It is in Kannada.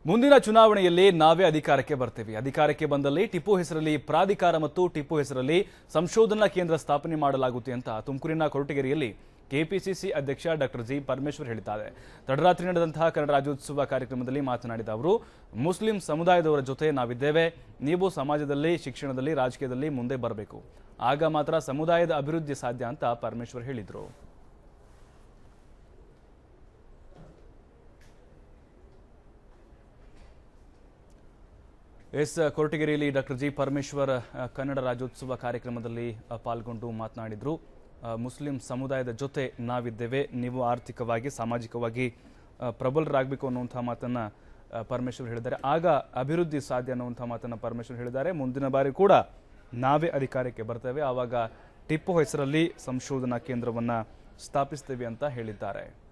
ಮುಂದಿನ ಚುನಾವಣೆಯಲ್ಲಿ ನಾವೇ ಅಧಿಕಾರಕ್ಕೆ ಬರ್ತೇವೆ ಅಧಿಕಾರಕ್ಕೆ ಬಂದಲ್ಲಿ ಟಿಪ್ಪು ಹೆಸರಲ್ಲಿ ಪ್ರಾಧಿಕಾರ ಮತ್ತು ಟಿಪ್ಪು ಹೆಸರಲ್ಲಿ ಸಂಶೋಧನಾ ಕೇಂದ್ರ ಸ್ಥಾಪನೆ ಮಾಡಲಾಗುತ್ತೆ ಅಂತ ತುಮಕೂರಿನ ಕೊರಟಗೆರೆಯಲ್ಲಿ ಕೆಪಿಸಿಸಿ ಅಧ್ಯಕ್ಷ ಡಾಕ್ಟರ್ ಜಿ ಪರಮೇಶ್ವರ್ ಹೇಳಿದ್ದಾರೆ ತಡರಾತ್ರಿ ನಡೆದಂತಹ ಕನ್ನಡ ರಾಜ್ಯೋತ್ಸವ ಕಾರ್ಯಕ್ರಮದಲ್ಲಿ ಮಾತನಾಡಿದ ಅವರು ಮುಸ್ಲಿಂ ಸಮುದಾಯದವರ ಜೊತೆ ನಾವಿದ್ದೇವೆ ನೀವು ಸಮಾಜದಲ್ಲಿ ಶಿಕ್ಷಣದಲ್ಲಿ ರಾಜಕೀಯದಲ್ಲಿ ಮುಂದೆ ಬರಬೇಕು ಆಗ ಮಾತ್ರ ಸಮುದಾಯದ ಅಭಿವೃದ್ಧಿ ಸಾಧ್ಯ ಅಂತ ಪರಮೇಶ್ವರ್ ಹೇಳಿದರು ಎಸ್ ಕೊರಟಗೆರೆಯಲ್ಲಿ ಡಾಕ್ಟರ್ ಜಿ ಪರಮೇಶ್ವರ್ ಅ, ಕನ್ನಡ ರಾಜ್ಯೋತ್ಸವ ಕಾರ್ಯಕ್ರಮದಲ್ಲಿ ಅ, ಪಾಲ್ಗೊಂಡು ಮಾತನಾಡಿದರು ಅ, ಮುಸ್ಲಿಂ ಸಮುದಾಯದ ಜೊತೆ ನಾವಿದ್ದೇವೆ ನೀವು ಆರ್ಥಿಕವಾಗಿ ಸಾಮಾಜಿಕವಾಗಿ ಅ, ಪ್ರಬಲರಾಗಬೇಕು ಅನ್ನುವಂಥ ಮಾತನ್ನ ಅ, ಪರಮೇಶ್ವರ್ ಹೇಳಿದ್ದಾರೆ ಆಗ ಅಭಿವೃದ್ಧಿ ಸಾಧ್ಯ ಅನ್ನುವಂಥ ಮಾತನ್ನ ಪರಮೇಶ್ವರ್ ಹೇಳಿದ್ದಾರೆ ಮುಂದಿನ ಬಾರಿ ಕೂಡ ನಾವೇ ಅಧಿಕಾರಕ್ಕೆ ಬರ್ತೇವೆ ಆವಾಗ ಟಿಪ್ಪು ಹೆಸರಲ್ಲಿ ಸಂಶೋಧನಾ ಕೇಂದ್ರವನ್ನ ಸ್ಥಾಪಿಸ್ತೇವೆ ಅಂತ ಹೇಳಿದ್ದಾರೆ